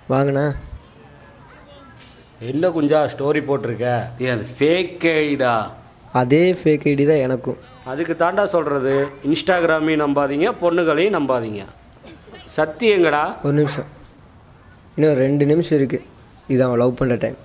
வாங்கண்ணா என்ன குஞ்சா ஸ்டோரி போட்டிருக்க ஏய் அது ஃபேக் ஐடா அதே ஃபேக் ஐடி தான் எனக்கும் அதுக்கு தாண்டா சொல்கிறது இன்ஸ்டாகிராமையும் நம்பாதீங்க பொண்ணுகளையும் நம்பாதீங்க சத்தி எங்கடா ஒரு நிமிஷம் இன்னும் ரெண்டு நிமிஷம் இருக்குது இது அவன் லவ் பண்ணுற டைம்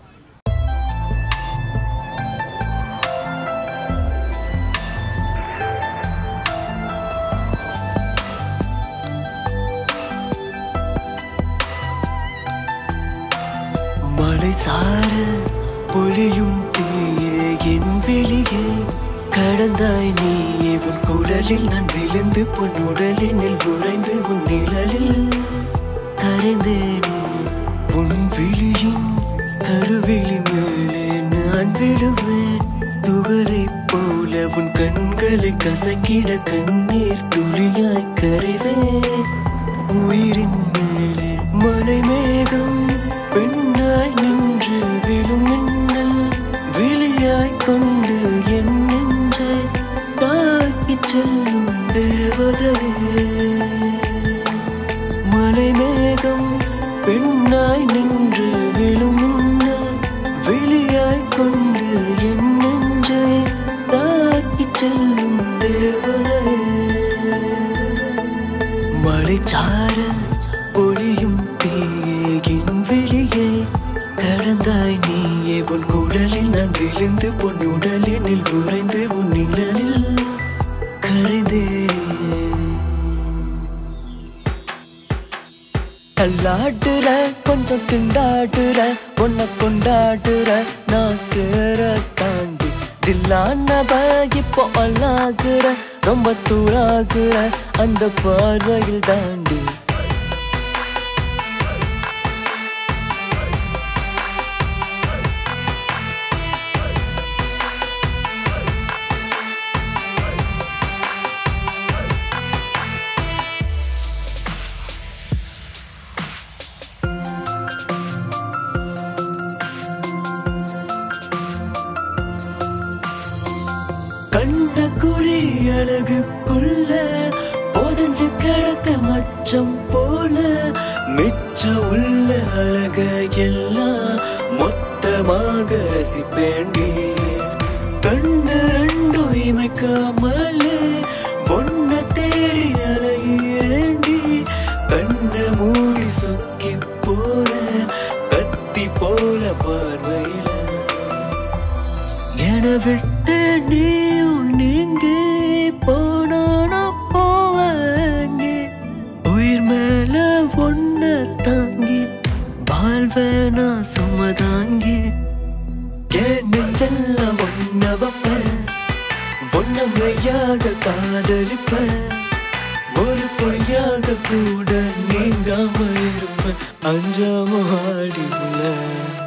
மலை சார பொழியும் தீயே என் வெளியே கடந்தாய் நீ உன் குரலில் நான் விழுந்து பொன் உடலினில் உறைந்து உன் நிழலில் கரைந்தேனே உன் விழியின் கருவிழி மேலே நான் விழுவேன் துகளைப் போல உன் கண்களை கசக்கிட கண்ணீர் துளியாய் கரைவேன் உயிரின் மேலே மலை மேகம் பெண்ணாய் நின்று விழும் மின்னல் விழியாய் கொண்டு என் நெஞ்சை தாக்கிச் செல்லும் தேவதையே மலை மேகம் பெண்ணாய் நின்று விழும் மின்னல் விழியாய் கொண்டு என் நெஞ்சை தாக்கிச் செல்லும் தேவதையே மலைச்சார ஒளியும் தீயின் வெளியே கடந்தாய் நீயே உன் குடலில் நான் விழுந்து பொன் உடலினில் உறைந்து உன் நிழலில் கரைந்தேனே தள்ளாடுற கொஞ்சம் திண்டாடுற உன்னை கொண்டாடுற நான் சேர தாண்டி தில்லானவ இப்போ அல்லாகுற ரொம்ப தூளாகுற அந்த பார்வையில் தாண்டி கண்ட குழி அழகுக்குள்ள போதஞ்சு கிடக்க மச்சம் போல மிச்சம் உள்ள அழக எல்லாம் மொத்தமாக ரசிப்பேண்டி கண்ணு ரெண்டும் இமைக்காமலே பொண்ண தேடி அலையேண்டி கண்ணை மூடி சொக்கி போல கத்தி போல பார்வையில என விட்டு நீயும் நீங்க போனானா போவாங்க உயிர் மேல ஒன்ன தாங்கி வாழ்வேனா சுமதாங்கி என் நெஞ்சல்ல ஒன்ன வைப்பேன் ஒன்ன மெய்யாக காதலிப்பேன் ஒரு பொய்யாக கூட நீங்காம இருப்பேன் அஞ்சாம ஆடில